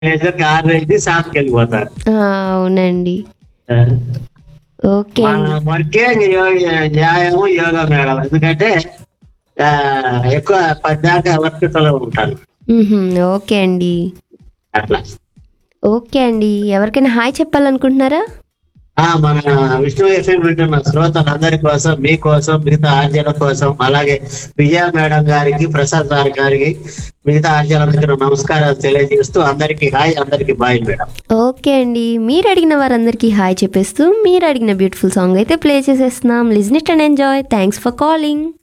laser ఆరు అయితే షాప్కి వెళ్ళిపోతారు ఆ, అవునండి ఓకే మన అండి వర్కే న్యాయము యోగా మేడం ఎందుకంటే ఆ, ఎక్కువ పద్దాకా వర్క్లో ఉంటాను మ్హూ, ఓకే అండి అట్లా ఓకే అండి ఎవరికైనా హాయ్ చెప్పాలనుకుంటున్నారా ఆ మన విష్ణు ఎఫ్ఎం వింటున్న శ్రోతలందరి కోసం మీకోసం మిగతా ఆర్జల కోసం అలాగే విజయ మేడం గారికి ప్రసాద్ సార్ గారికి మిగతా ఆర్జలందరికీ నమస్కారాలు తెలియజేస్తూ అందరికి హాయ్ అందరికి బాయ్ మేడం ఓకే అండి మీరు అడిగిన వారందరికీ హాయ్ చెప్పేస్తూ మీరు అడిగిన బ్యూటిఫుల్ సాంగ్ అయితే ప్లే చేసేస్తున్నాం listen it and enjoy thanks for calling